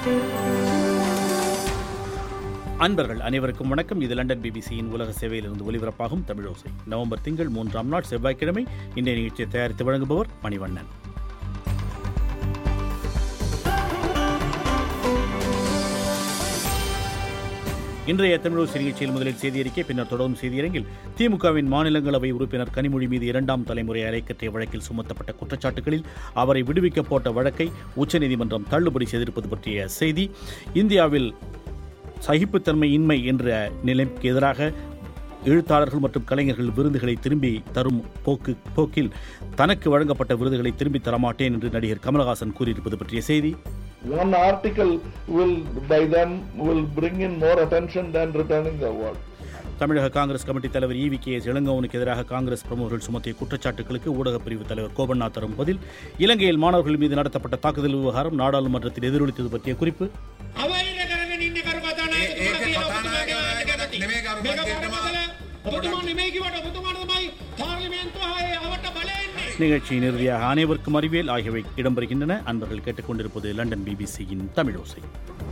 அன்பர்கள் அனைவருக்கும் வணக்கம் இது லண்டன் பிபிசியின் உலக சேவையிலிருந்து ஒலிபரப்பாகும் தமிழோசை நவம்பர் திங்கள் மூன்றாம் நாள் செவ்வாய்க்கிழமை இன்றைய நிகழ்ச்சியை தயாரித்து வழங்குபவர் மணிவண்ணன் இன்றைய தமிழோசை நிகழ்ச்சியில் முதலில் செய்தியறிக்கை பின்னர் தொடரும் செய்தியரங்கில் திமுகவின் மாநிலங்களவை உறுப்பினர் கனிமொழி மீது இரண்டாம் தலைமுறை அலைக்கற்றிய வழக்கில் சுமத்தப்பட்ட குற்றச்சாட்டுகளில் அவரை விடுவிக்க போட்ட வழக்கை உச்சநீதிமன்றம் தள்ளுபடி செய்திருப்பது பற்றிய செய்தி இந்தியாவில் சகிப்புத்தன்மை இன்மை என்ற நிலைக்கு எதிராக எழுத்தாளர்கள் மற்றும் கலைஞர்கள் விருதுகளை திரும்பி தரும் போக்கு போக்கில் தனக்கு வழங்கப்பட்ட விருதுகளை திரும்பி தரமாட்டேன் என்று நடிகர் கமலஹாசன் கூறியிருப்பது பற்றிய செய்தி One article will, by them, will bring in more attention than returning the award. தமிழக காங்கிரஸ் கமிட்டி தலைவர் இவி கே எஸ் இளங்கோவனுக்கு எதிராக காங்கிரஸ் பிரமுகர்கள் சுமத்திய குற்றச்சாட்டுகளுக்கு ஊடகப் பிரிவு தலைவர் கோபண்ணா தரும் பதில் இலங்கையில் மாணவர்கள் மீது நடத்தப்பட்ட தாக்குதல் விவகாரம் நாடாளுமன்றத்தில் எதிரொலித்தது பற்றிய குறிப்பு අවයිර කරගෙන ඉන්න කරු කතානායකතුමා කියලා ඔබතුමාගේ නෙමෙයි කරු මේක කතානායකතුමා. බරපතල ඔබතුමා නෙමෙයි කිව්වට ඔබතුමාට තමයි පාර්ලිමේන්තුව හයේ අවට බලය එන්නේ நிகழ்ச்சியின் இறுதியாக அனைவருக்கும் அறிவியல் ஆகியவை இடம்பெறுகின்றன அன்பர்கள் கேட்டுக்கொண்டிருப்பது லண்டன் பிபிசியின் தமிழோசை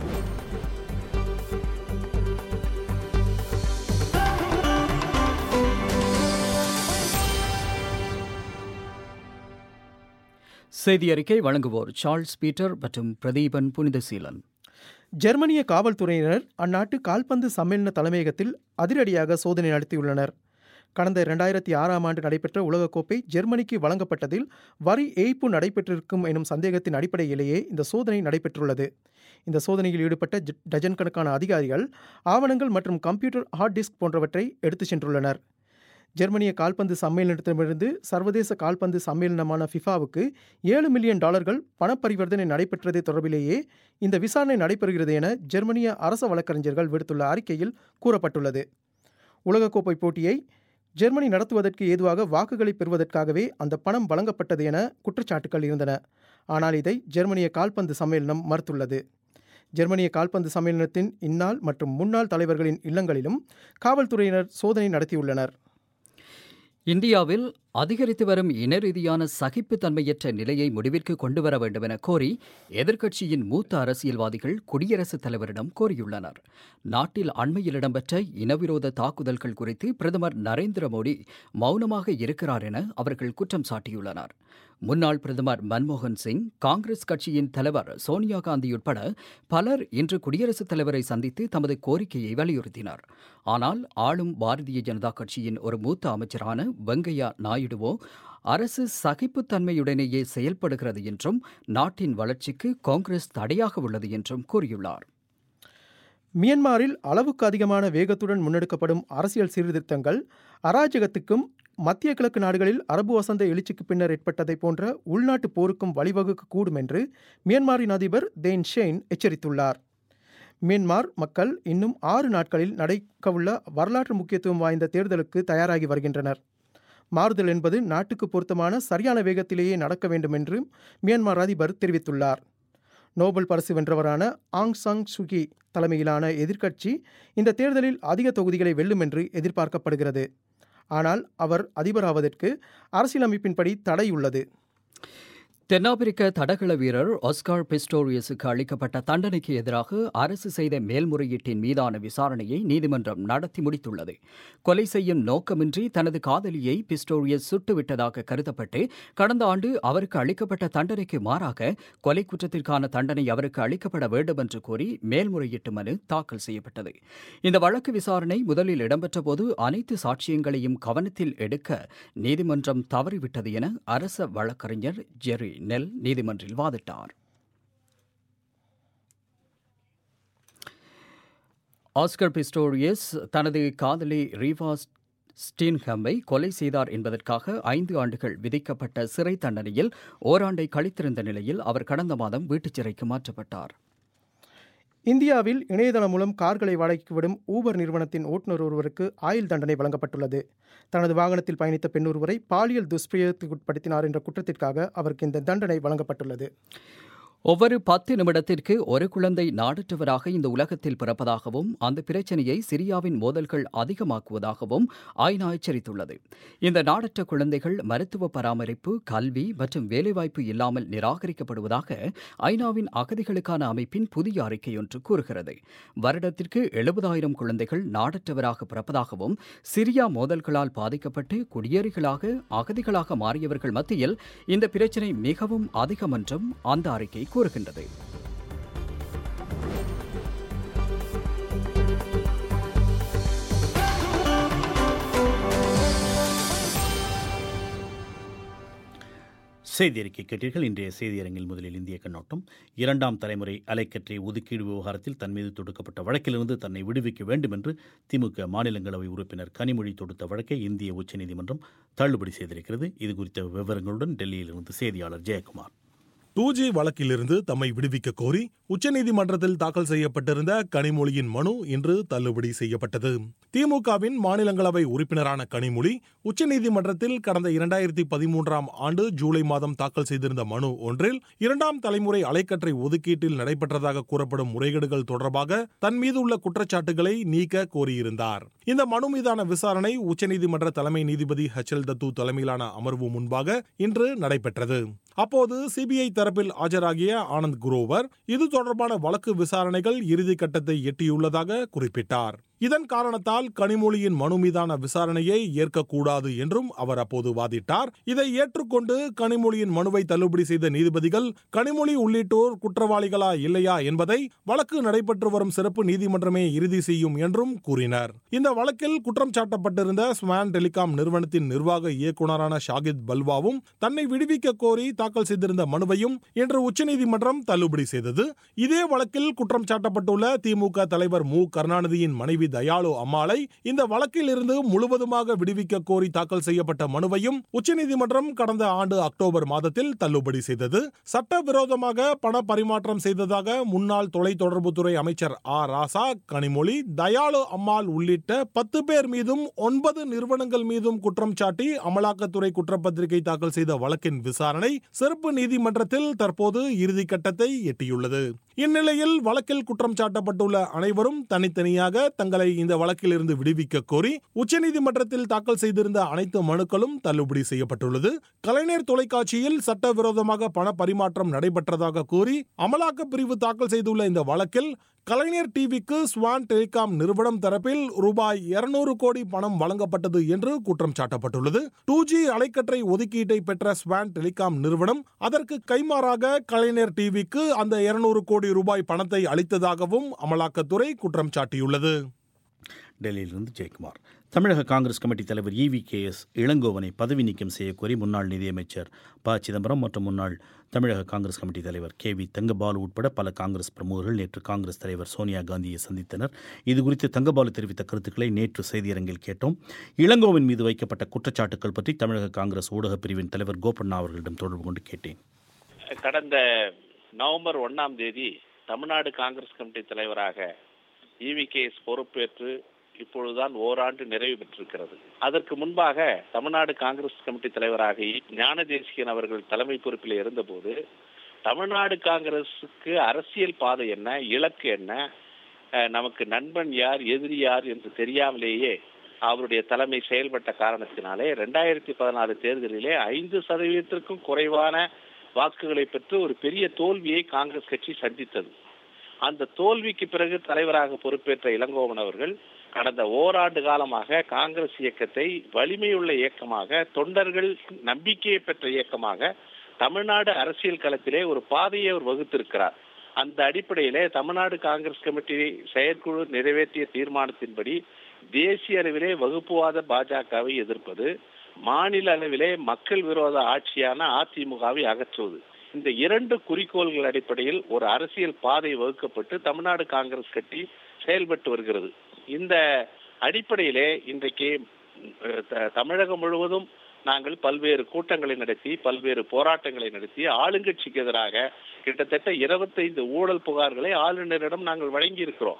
செய்தி அறிக்கை வழங்குவோர் சார்ல்ஸ் பீட்டர் மற்றும் பிரதீபன் புனிதசீலன் ஜெர்மனிய காவல்துறையினர் அந்நாட்டு கால்பந்து சம்மேளன தலைமையகத்தில் அதிரடியாக சோதனை நடத்தியுள்ளனர் கடந்த இரண்டாயிரத்தி ஆறாம் ஆண்டு நடைபெற்ற உலகக்கோப்பை ஜெர்மனிக்கு வழங்கப்பட்டதில் வரி ஏய்ப்பு நடைபெற்றிருக்கும் எனும் சந்தேகத்தின் அடிப்படையிலேயே இந்த சோதனை நடைபெற்றுள்ளது இந்த சோதனையில் ஈடுபட்ட ஜ- டஜன் கணக்கான அதிகாரிகள் ஆவணங்கள் மற்றும் கம்ப்யூட்டர் ஹார்ட் டிஸ்க் போன்றவற்றை எடுத்துச் சென்றுள்ளனர் ஜெர்மனிய கால்பந்து சம்மேளனத்திடமிருந்து சர்வதேச கால்பந்து சம்மேளனமான ஃபிஃபாவுக்கு ஏழு மில்லியன் டாலர்கள் பணப்பரிவர்த்தனை நடைபெற்றது தொடர்பிலேயே இந்த விசாரணை நடைபெறுகிறது என ஜெர்மனிய அரச வழக்கறிஞர்கள் விடுத்துள்ள அறிக்கையில் கூறப்பட்டுள்ளது உலகக்கோப்பை போட்டியை ஜெர்மனி நடத்துவதற்கு ஏதுவாக வாக்குகளை பெறுவதற்காகவே அந்த பணம் வழங்கப்பட்டது என குற்றச்சாட்டுகள் இருந்தன ஆனால் இதை ஜெர்மனிய கால்பந்து சம்மேளனம் மறுத்துள்ளது ஜெர்மனிய கால்பந்து சம்மேளனத்தின் இந்நாள் மற்றும் முன்னாள் தலைவர்களின் இல்லங்களிலும் காவல்துறையினர் சோதனை நடத்தியுள்ளனர் இந்தியாவில் அதிகரித்து வரும் இனரீதியான சகிப்புத்தன்மையற்ற நிலையை முடிவிற்கு கொண்டுவர வேண்டும் என கோரி எதிர்க்கட்சியின் மூத்த அரசியல்வாதிகள் குடியரசுத் தலைவரிடம் கோரியுள்ளனர் நாட்டில் அண்மையில் இடம்பெற்ற இனவிரோத தாக்குதல்கள் குறித்து பிரதமர் நரேந்திர மோடி மௌனமாக இருக்கிறார் என அவர்கள் குற்றம் சாட்டியுள்ளனர் முன்னாள் பிரதமர் மன்மோகன் சிங் காங்கிரஸ் கட்சியின் தலைவர் சோனியா காந்தி உட்பட பலர் இன்று குடியரசுத் தலைவரை சந்தித்து தமது கோரிக்கையை வலியுறுத்தினர் ஆனால் ஆளும் பாரதிய ஜனதா கட்சியின் ஒரு மூத்த அமைச்சரான வெங்கையா நாயுடுவோ அரசு சகிப்புத்தன்மையுடனேயே செயல்படுகிறது என்றும் நாட்டின் வளர்ச்சிக்கு காங்கிரஸ் தடையாக உள்ளது என்றும் கூறியுள்ளார் மியன்மாரில் அளவுக்கு அதிகமான வேகத்துடன் முன்னெடுக்கப்படும் அரசியல் சீர்திருத்தங்கள் அராஜகத்துக்கும் மத்திய கிழக்கு நாடுகளில் அரபு வசந்த எழுச்சிக்கு பின்னர் ஏற்பட்டதை போன்ற உள்நாட்டு போருக்கும் வழிவகுக்கக்கூடும் என்று மியன்மாரின் அதிபர் தேன் ஷெயின் எச்சரித்துள்ளார் மியன்மார் மக்கள் இன்னும் ஆறு நாட்களில் நடக்கவுள்ள வரலாற்று முக்கியத்துவம் வாய்ந்த தேர்தலுக்கு தயாராகி வருகின்றனர் மாறுதல் என்பது நாட்டுக்கு பொருத்தமான சரியான வேகத்திலேயே நடக்க வேண்டும் என்று மியான்மர் அதிபர் தெரிவித்துள்ளார் நோபல் பரிசு வென்றவரான ஆங் சாங் சுகி தலைமையிலான எதிர்க்கட்சி இந்த தேர்தலில் அதிக தொகுதிகளை வெல்லும் என்று எதிர்பார்க்கப்படுகிறது ஆனால் அவர் அதிபராவதற்கு அரசியலமைப்பின்படி தடை உள்ளது தென்னாப்பிரிக்க தடகள வீரர் ஆஸ்கார் பிஸ்டோரியஸுக்கு அளிக்கப்பட்ட தண்டனைக்கு எதிராக அரசு செய்த மேல்முறையீட்டின் மீதான விசாரணையை நீதிமன்றம் நடத்தி முடித்துள்ளது கொலை செய்யும் நோக்கமின்றி தனது காதலியை பிஸ்டோரியஸ் சுட்டுவிட்டதாக கருதப்பட்டு கடந்த ஆண்டு அவருக்கு அளிக்கப்பட்ட தண்டனைக்கு மாறாக கொலை குற்றத்திற்கான தண்டனை அவருக்கு அளிக்கப்பட வேண்டும் என்று கோரி மேல்முறையீட்டு மனு தாக்கல் செய்யப்பட்டது இந்த வழக்கு விசாரணை முதலில் இடம்பெற்றபோது அனைத்து சாட்சியங்களையும் கவனத்தில் எடுக்க நீதிமன்றம் தவறிவிட்டது என அரச வழக்கறிஞர் ஜெரி நெல் நீதிமன்றில் வாதிட்டார் ஆஸ்கர் பிஸ்டோரியஸ் தனது காதலி ரீவா ஸ்டீன்ஹம்மை கொலை செய்தார் என்பதற்காக ஐந்து ஆண்டுகள் விதிக்கப்பட்ட சிறை தண்டனையில் ஓராண்டை கழித்திருந்த நிலையில் அவர் கடந்த மாதம் வீட்டுச் சிறைக்கு மாற்றப்பட்டார் இந்தியாவில் இணையதளம் மூலம் கார்களை வாடகைக்கு விடும் ஊபர் நிறுவனத்தின் ஓட்டுநர் ஒருவருக்கு ஆயுள் தண்டனை வழங்கப்பட்டுள்ளது தனது வாகனத்தில் பயணித்த பெண் ஒருவரை பாலியல் துஷ்பிரயோகத்துக்கு உட்படுத்தினார் என்ற குற்றத்திற்காக அவருக்கு இந்த தண்டனை வழங்கப்பட்டுள்ளது ஒவ்வொரு பத்து நிமிடத்திற்கு ஒரு குழந்தை நாடற்றவராக இந்த உலகத்தில் பிறப்பதாகவும் அந்த பிரச்சனையை சிரியாவின் மோதல்கள் அதிகமாக்குவதாகவும் ஐநா எச்சரித்துள்ளது இந்த நாடற்ற குழந்தைகள் மருத்துவ பராமரிப்பு கல்வி மற்றும் வேலைவாய்ப்பு இல்லாமல் நிராகரிக்கப்படுவதாக ஐநாவின் அகதிகளுக்கான அமைப்பின் புதிய அறிக்கை ஒன்று கூறுகிறது வருடத்திற்கு எழுபதாயிரம் குழந்தைகள் நாடற்றவராக பிறப்பதாகவும் சிரியா மோதல்களால் பாதிக்கப்பட்டு குடியேறிகளாக அகதிகளாக மாறியவர்கள் மத்தியில் இந்த பிரச்சினை மிகவும் அதிகம் என்றும் அந்த அறிக்கை கூறுகின்றது செய்தி அறிக்கை கேட்டீர்கள் இன்றைய செய்தியரங்கில் முதலில் இந்திய கண்ணோட்டம் இரண்டாம் தலைமுறை அலைக்கற்றை ஒதுக்கீடு விவகாரத்தில் தன் மீது தொடுக்கப்பட்ட வழக்கிலிருந்து தன்னை விடுவிக்க வேண்டும் என்று திமுக மாநிலங்களவை உறுப்பினர் கனிமொழி தொடுத்த வழக்கை இந்திய உச்சநீதிமன்றம் தள்ளுபடி செய்திருக்கிறது இது குறித்த விவரங்களுடன் டெல்லியிலிருந்து செய்தியாளர் ஜெயக்குமார் டூ ஜி வழக்கிலிருந்து தம்மை விடுவிக்க கோரி உச்சநீதிமன்றத்தில் தாக்கல் செய்யப்பட்டிருந்த கனிமொழியின் மனு இன்று தள்ளுபடி செய்யப்பட்டது திமுகவின் மாநிலங்களவை உறுப்பினரான கனிமொழி உச்சநீதிமன்றத்தில் கடந்த இரண்டாயிரத்தி பதிமூன்றாம் ஆண்டு ஜூலை மாதம் தாக்கல் செய்திருந்த மனு ஒன்றில் இரண்டாம் தலைமுறை அலைக்கற்றை ஒதுக்கீட்டில் நடைபெற்றதாக கூறப்படும் முறைகேடுகள் தொடர்பாக தன் மீது உள்ள குற்றச்சாட்டுகளை நீக்க கோரியிருந்தார் இந்த மனு மீதான விசாரணை உச்சநீதிமன்ற தலைமை நீதிபதி ஹெச் எல் தத்து தலைமையிலான அமர்வு முன்பாக இன்று நடைபெற்றது அப்போது சிபிஐ தரப்பில் ஆஜராகிய ஆனந்த் குரோவர் இது தொடர்பான வழக்கு விசாரணைகள் இறுதி கட்டத்தை எட்டியுள்ளதாக குறிப்பிட்டார் இதன் காரணத்தால் கனிமொழியின் மனு மீதான விசாரணையை ஏற்கக்கூடாது என்றும் அவர் அப்போது வாதிட்டார் இதை ஏற்றுக்கொண்டு கனிமொழியின் மனுவை தள்ளுபடி செய்த நீதிபதிகள் கனிமொழி உள்ளிட்டோர் குற்றவாளிகளா இல்லையா என்பதை வழக்கு நடைபெற்று வரும் சிறப்பு நீதிமன்றமே இறுதி செய்யும் என்றும் கூறினர் இந்த வழக்கில் குற்றம் சாட்டப்பட்டிருந்த ஸ்வான் டெலிகாம் நிறுவனத்தின் நிர்வாக இயக்குநரான ஷாகித் பல்வாவும் தன்னை விடுவிக்க கோரி தாக்கல் செய்திருந்த மனுவையும் இன்று உச்சநீதிமன்றம் தள்ளுபடி செய்தது இதே வழக்கில் குற்றம் சாட்டப்பட்டுள்ள திமுக தலைவர் மு கருணாநிதியின் மனைவி தயாளு அம்மாளை இந்த வழக்கில் இருந்து முழுவதுமாக விடுவிக்க கோரி தாக்கல் செய்யப்பட்ட மனுவையும் உச்சநீதிமன்றம் கடந்த ஆண்டு அக்டோபர் மாதத்தில் தள்ளுபடி செய்தது சட்டவிரோதமாக பண பரிமாற்றம் செய்ததாக முன்னாள் தொலைத்தொடர்புத்துறை அமைச்சர் ஆ ராசா கனிமொழி தயாளு அம்மாள் உள்ளிட்ட பத்து பேர் மீதும் ஒன்பது நிறுவனங்கள் மீதும் குற்றம் சாட்டி அமலாக்கத்துறை குற்றப்பத்திரிகை தாக்கல் செய்த வழக்கின் விசாரணை சிறப்பு நீதிமன்றத்தில் தற்போது இறுதிக்கட்டத்தை எட்டியுள்ளது இந்நிலையில் வழக்கில் குற்றம் சாட்டப்பட்டுள்ள அனைவரும் தனித்தனியாக தங்களை இந்த வழக்கில் இருந்து விடுவிக்க கோரி உச்சநீதிமன்றத்தில் தாக்கல் செய்திருந்த அனைத்து மனுக்களும் தள்ளுபடி செய்யப்பட்டுள்ளது கலைஞர் தொலைக்காட்சியில் சட்டவிரோதமாக பண பரிமாற்றம் நடைபெற்றதாக கூறி அமலாக்க பிரிவு தாக்கல் செய்துள்ள இந்த வழக்கில் கலைஞர் டிவிக்கு ஸ்வான் டெலிகாம் நிறுவனம் தரப்பில் ரூபாய் இருநூறு கோடி பணம் வழங்கப்பட்டது என்று குற்றம் சாட்டப்பட்டுள்ளது டூ ஜி அலைக்கற்றை ஒதுக்கீட்டை பெற்ற ஸ்வான் டெலிகாம் நிறுவனம் அதற்கு கைமாறாக கலைஞர் டிவிக்கு அந்த இருநூறு கோடி ரூபாய் பணத்தை அளித்ததாகவும் அமலாக்கத்துறை குற்றம் சாட்டியுள்ளது டெல்லியிலிருந்து ஜெயக்குமார் தமிழக காங்கிரஸ் கமிட்டி தலைவர் இவி கே எஸ் இளங்கோவனை பதவி நீக்கம் செய்யக்கோரி முன்னாள் நிதியமைச்சர் ப சிதம்பரம் மற்றும் முன்னாள் தமிழக காங்கிரஸ் கமிட்டி தலைவர் கே வி தங்கபாலு உட்பட பல காங்கிரஸ் பிரமுகர்கள் நேற்று காங்கிரஸ் தலைவர் சோனியா காந்தியை சந்தித்தனர் இதுகுறித்து தங்கபாலு தெரிவித்த கருத்துக்களை நேற்று செய்தியரங்கில் கேட்டோம் இளங்கோவின் மீது வைக்கப்பட்ட குற்றச்சாட்டுகள் பற்றி தமிழக காங்கிரஸ் ஊடகப் பிரிவின் தலைவர் கோபண்ணா அவர்களிடம் தொடர்பு கொண்டு கேட்டேன் கடந்த நவம்பர் ஒன்னாம் தேதி தமிழ்நாடு காங்கிரஸ் கமிட்டி தலைவராக இவிகேஎஸ் பொறுப்பேற்று இப்பொழுதுதான் ஓராண்டு நிறைவு பெற்றிருக்கிறது அதற்கு முன்பாக தமிழ்நாடு காங்கிரஸ் கமிட்டி தலைவராக ஞான தேசிகன் அவர்கள் தலைமை பொறுப்பில் இருந்தபோது தமிழ்நாடு காங்கிரசுக்கு அரசியல் பாதை என்ன இலக்கு என்ன நமக்கு நண்பன் யார் எதிரி யார் என்று தெரியாமலேயே அவருடைய தலைமை செயல்பட்ட காரணத்தினாலே ரெண்டாயிரத்தி பதினாறு தேர்தலிலே ஐந்து சதவீதத்திற்கும் குறைவான வாக்குகளை பெற்று ஒரு பெரிய தோல்வியை காங்கிரஸ் கட்சி சந்தித்தது அந்த தோல்விக்கு பிறகு தலைவராக பொறுப்பேற்ற இளங்கோவன் அவர்கள் கடந்த ஓராண்டு காலமாக காங்கிரஸ் இயக்கத்தை வலிமையுள்ள இயக்கமாக தொண்டர்கள் நம்பிக்கையை பெற்ற இயக்கமாக தமிழ்நாடு அரசியல் களத்திலே ஒரு பாதையை அவர் வகுத்திருக்கிறார் அந்த அடிப்படையிலே தமிழ்நாடு காங்கிரஸ் கமிட்டி செயற்குழு நிறைவேற்றிய தீர்மானத்தின்படி தேசிய அளவிலே வகுப்புவாத பாஜகவை எதிர்ப்பது மாநில அளவிலே மக்கள் விரோத ஆட்சியான அதிமுகவை அகற்றுவது இந்த இரண்டு குறிக்கோள்கள் அடிப்படையில் ஒரு அரசியல் பாதை வகுக்கப்பட்டு தமிழ்நாடு காங்கிரஸ் கட்சி செயல்பட்டு வருகிறது இந்த அடிப்படையிலே இன்றைக்கு தமிழகம் முழுவதும் நாங்கள் பல்வேறு கூட்டங்களை நடத்தி பல்வேறு போராட்டங்களை நடத்தி ஆளுங்கட்சிக்கு எதிராக கிட்டத்தட்ட இருபத்தைந்து ஊழல் புகார்களை ஆளுநரிடம் நாங்கள் வழங்கி இருக்கிறோம்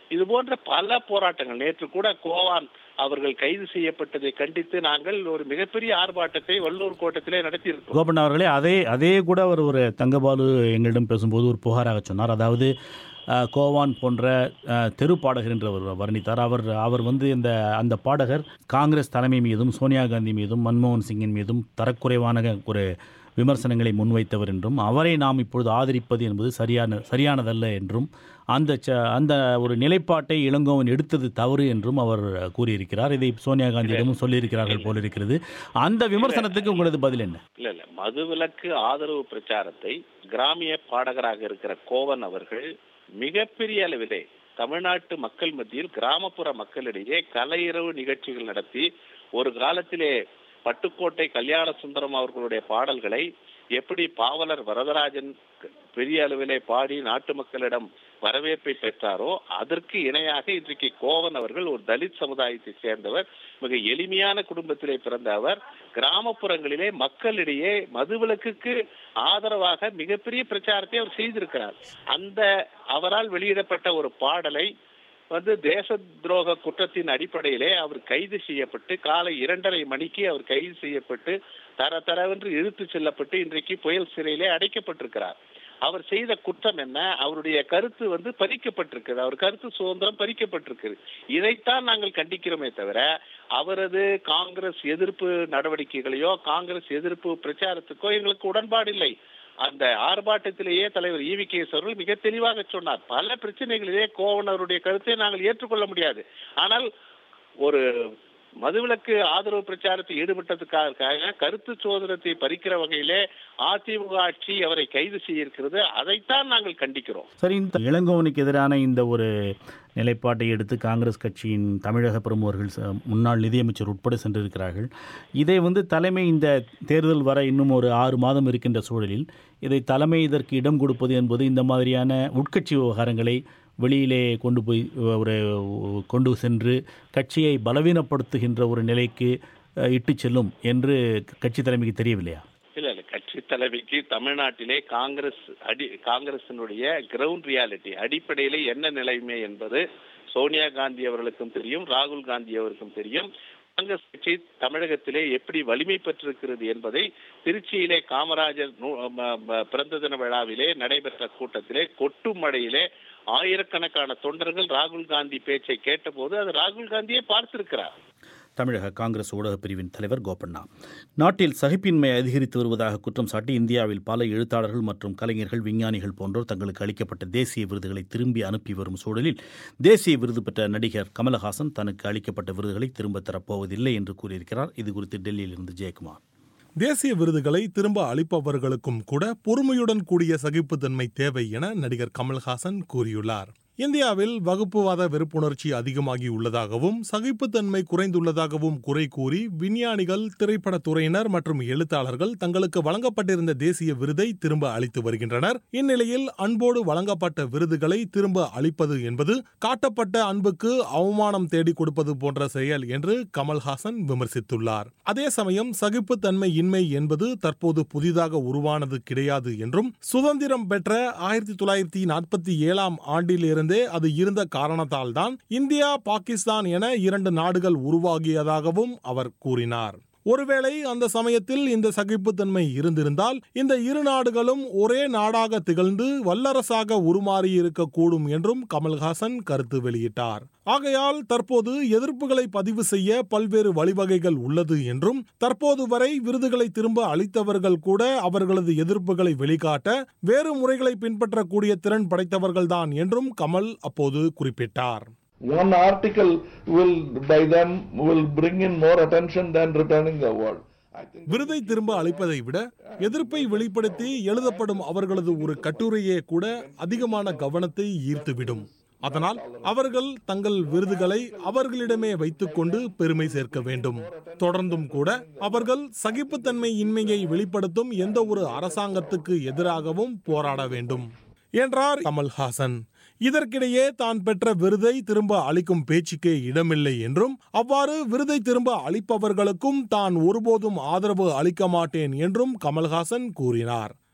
இது போன்ற பல போராட்டங்கள் நேற்று கூட கோவான் அவர்கள் கைது செய்யப்பட்டதை கண்டித்து நாங்கள் ஒரு மிகப்பெரிய ஆர்ப்பாட்டத்தை வள்ளூர் கோட்டத்திலே நடத்தியிருக்கிறோம் கோபண்ணா அவர்களே அதே அதே கூட அவர் ஒரு தங்கபாலு எங்களிடம் பேசும்போது ஒரு புகாராக சொன்னார் அதாவது அஹ், கோவான் போன்ற அஹ், தெரு பாடகர் என்று அவர் வர்ணித்தார் அவர் அவர் வந்து இந்த அந்த பாடகர் காங்கிரஸ் தலைமை மீதும் சோனியா காந்தி மீதும் மன்மோகன் சிங்கின் மீதும் தரக்குறைவான ஒரு விமர்சனங்களை முன்வைத்தவர் என்றும் அவரை நாம் இப்பொழுது ஆதரிப்பது என்பது சரியான சரியானதல்ல என்றும் அந்த ச அந்த ஒரு நிலைப்பாட்டை இளங்கோவன் எடுத்தது தவறு என்றும் அவர் கூறியிருக்கிறார் இதை சோனியா காந்தியிடமும் சொல்லியிருக்கிறார்கள் போல இருக்கிறது அந்த விமர்சனத்துக்கு உங்களது பதில் என்ன இல்ல இல்ல மதுவிலக்கு ஆதரவு பிரச்சாரத்தை கிராமிய பாடகராக இருக்கிற கோவன் அவர்கள் மிகப்பெரிய அளவிலே தமிழ்நாட்டு மக்கள் மத்தியில் கிராமப்புற மக்களிடையே கலையிரவு நிகழ்ச்சிகள் நடத்தி ஒரு காலத்திலே பட்டுக்கோட்டை கல்யாண சுந்தரம் அவர்களுடைய பாடல்களை எப்படி பாவலர் வரதராஜன் பெரிய அளவிலே பாடி நாட்டு மக்களிடம் வரவேற்பை பெற்றாரோ அதற்கு இணையாக இன்றைக்கு கோவன் அவர்கள் ஒரு தலித் சமுதாயத்தை சேர்ந்தவர் மிக எளிமையான குடும்பத்திலே பிறந்த அவர் கிராமப்புறங்களிலே மக்களிடையே மதுவிலக்குக்கு ஆதரவாக மிகப்பெரிய பிரச்சாரத்தை அவர் செய்திருக்கிறார் அந்த அவரால் வெளியிடப்பட்ட ஒரு பாடலை வந்து தேச துரோக குற்றத்தின் அடிப்படையிலே அவர் கைது செய்யப்பட்டு காலை இரண்டரை மணிக்கு அவர் கைது செய்யப்பட்டு தர தரவென்று இழுத்து செல்லப்பட்டு இன்றைக்கு புயல் சிறையிலே அடைக்கப்பட்டிருக்கிறார் அவர் செய்த குற்றம் என்ன அவருடைய கருத்து வந்து பறிக்கப்பட்டிருக்குது அவர் கருத்து சுதந்திரம் பறிக்கப்பட்டிருக்குது இதைத்தான் நாங்கள் கண்டிக்கிறோமே தவிர அவரது காங்கிரஸ் எதிர்ப்பு நடவடிக்கைகளையோ காங்கிரஸ் எதிர்ப்பு பிரச்சாரத்துக்கோ எங்களுக்கு உடன்பாடு இல்லை அந்த ஆர்ப்பாட்டத்திலேயே தலைவர் ஈவி கேஸ் அவர்கள் மிக தெளிவாக சொன்னார் பல பிரச்சனைகளிலே கோவன் அவருடைய கருத்தை நாங்கள் ஏற்றுக்கொள்ள முடியாது ஆனால் ஒரு மதுவிலக்கு ஆதரவு பிரச்சாரத்தில் ஈடுபட்டதுக்காக கருத்து சுதந்திரத்தை பறிக்கிற வகையிலே அதிமுக ஆட்சி அவரை கைது செய்திருக்கிறது அதைத்தான் நாங்கள் கண்டிக்கிறோம் சரி இந்த இளங்கோவனுக்கு எதிரான இந்த ஒரு நிலைப்பாட்டை எடுத்து காங்கிரஸ் கட்சியின் தமிழக பிரமுகர்கள் ச- முன்னாள் நிதியமைச்சர் உட்பட சென்றிருக்கிறார்கள் இதை வந்து தலைமை இந்த தேர்தல் வர இன்னும் ஒரு ஆறு மாதம் இருக்கின்ற சூழலில் இதை தலைமை இதற்கு இடம் கொடுப்பது என்பது இந்த மாதிரியான உட்கட்சி விவகாரங்களை வெளியிலே கொண்டு போய் ஒரு கொண்டு சென்று கட்சியை பலவீனப்படுத்துகின்ற ஒரு நிலைக்கு அஹ், இட்டுச் செல்லும் என்று கட்சி தலைமைக்கு தெரியவில்லையா இல்ல இல்ல கட்சி தலைவிக்கு தமிழ்நாட்டிலே காங்கிரஸ் அடி காங்கிரசினுடைய கிரவுண்ட் ரியாலிட்டி அடிப்படையிலே என்ன நிலைமை என்பது சோனியா காந்தி அவர்களுக்கும் தெரியும் ராகுல் காந்தி அவருக்கும் தெரியும் காங்கிரஸ் கட்சி தமிழகத்திலே எப்படி வலிமை பெற்றிருக்கிறது என்பதை திருச்சியிலே காமராஜர் நூ- ம- ம- பிறந்த தின விழாவிலே நடைபெற்ற கூட்டத்திலே கொட்டும் மழையிலே ஆயிரக்கணக்கான தொண்டர்கள் ராகுல் காந்தி பேச்சை கேட்டபோது அது ராகுல் காந்தியே பார்த்திருக்கிறார் தமிழக காங்கிரஸ் ஊடகப் பிரிவின் தலைவர் கோபண்ணா நாட்டில் சகிப்பின்மை அதிகரித்து வருவதாக குற்றம் சாட்டி இந்தியாவில் பல எழுத்தாளர்கள் மற்றும் கலைஞர்கள் விஞ்ஞானிகள் போன்றோர் தங்களுக்கு அளிக்கப்பட்ட தேசிய விருதுகளை திரும்பி அனுப்பி வரும் சூழலில் தேசிய விருது பெற்ற நடிகர் கமலஹாசன் தனக்கு அளிக்கப்பட்ட விருதுகளை திரும்பத் தரப்போவதில்லை என்று கூறியிருக்கிறார் இது குறித்து டெல்லியிலிருந்து ஜெயக்குமார் தேசிய விருதுகளை திரும்ப அளிப்பவர்களுக்கும் கூட பொறுமையுடன் கூடிய சகிப்புத்தன்மை தேவை என நடிகர் கமல்ஹாசன் கூறியுள்ளார் இந்தியாவில் வகுப்புவாத வெறுப்புணர்ச்சி அதிகமாகி உள்ளதாகவும் சகிப்புத்தன்மை குறைந்துள்ளதாகவும் குறை கூறி விஞ்ஞானிகள் திரைப்படத் துறையினர் மற்றும் எழுத்தாளர்கள் தங்களுக்கு வழங்கப்பட்டிருந்த தேசிய விருதை திரும்ப அளித்து வருகின்றனர் இந்நிலையில் அன்போடு வழங்கப்பட்ட விருதுகளை திரும்ப அளிப்பது என்பது காட்டப்பட்ட அன்புக்கு அவமானம் தேடிக் கொடுப்பது போன்ற செயல் என்று கமல்ஹாசன் விமர்சித்துள்ளார் அதே சமயம் சகிப்புத்தன்மை இன்மை என்பது தற்போது புதிதாக உருவானது கிடையாது என்றும் சுதந்திரம் பெற்ற ஆயிரத்தி தொள்ளாயிரத்தி நாற்பத்தி ஏழாம் ஆண்டிலிருந்தே அது இருந்த காரணத்தால் தான் இந்தியா பாகிஸ்தான் என இரண்டு நாடுகள் உருவாகியதாகவும் அவர் கூறினார் ஒருவேளை அந்த சமயத்தில் இந்த சகிப்புத்தன்மை இருந்திருந்தால் இந்த இரு நாடுகளும் ஒரே நாடாக திகழ்ந்து வல்லரசாக உருமாறியிருக்கக்கூடும் என்றும் கமல்ஹாசன் கருத்து வெளியிட்டார் ஆகையால் தற்போது எதிர்ப்புகளை பதிவு செய்ய பல்வேறு வழிவகைகள் உள்ளது என்றும் தற்போது வரை விருதுகளை திரும்ப அளித்தவர்கள் கூட அவர்களது எதிர்ப்புகளை வெளிக்காட்ட வேறு முறைகளை பின்பற்றக்கூடிய திறன் படைத்தவர்கள்தான் என்றும் கமல் அப்போது குறிப்பிட்டார் One article will, by them, will bring in more attention than returning the award. I think விருதை திரும்ப அளிப்பதை விட எதிர்ப்பை வெளிப்படுத்தி எழுதப்படும் அவர்களது ஒரு கட்டுரையே கூட அதிகமான கவனத்தை ஈர்த்துவிடும் அதனால் அவர்கள் தங்கள் விருதுகளை அவர்களிடமே வைத்துக்கொண்டு பெருமை சேர்க்க வேண்டும் தொடர்ந்தும் கூட அவர்கள் சகிப்புத்தன்மை இன்மையை வெளிப்படுத்தும் எந்த ஒரு அரசாங்கத்துக்கு எதிராகவும் போராட வேண்டும் என்றார் கமல்ஹாசன் இதற்கிடையே தான் பெற்ற விருதை திரும்ப அளிக்கும் பேச்சுக்கே இடமில்லை என்றும் அவ்வாறு விருதை திரும்ப அளிப்பவர்களுக்கும் தான் ஒருபோதும் ஆதரவு அளிக்க மாட்டேன் என்றும் கமல்ஹாசன் கூறினார்